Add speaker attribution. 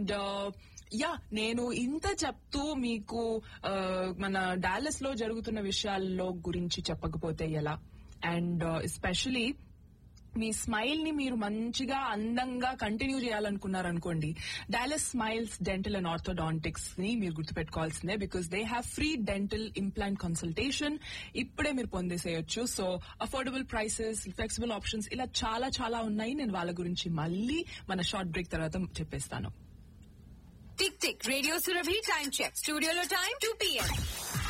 Speaker 1: and yeah నేను ఇంత చెప్తూ మీకు ఆ, మన డాలస్ లో జరుగుతున్న విషయాల్లో గురించి చెప్పకపోతే ఎలా అండ్ ఎస్పెషలీ మీ స్మైల్ ని మీరు మంచిగా అందంగా కంటిన్యూ చేయాలనుకున్నారనుకోండి Dallas Smiles Dental and Orthodontics ని మీరు గుర్తుపెట్టుకోవాల్సిందే because they have free dental implant consultation ఇప్పుడే మీరు పొందేసేయొచ్చు so affordable prices flexible options ఇలా చాలా చాలా ఉన్నాయి నేను వాళ్ళ గురించి మళ్ళీ మన షార్ట్ బ్రేక్ తర్వాత చెప్పేస్తాను
Speaker 2: tick tick radio Surabhi time check స్టూడియోలో టైం టూ పిఎం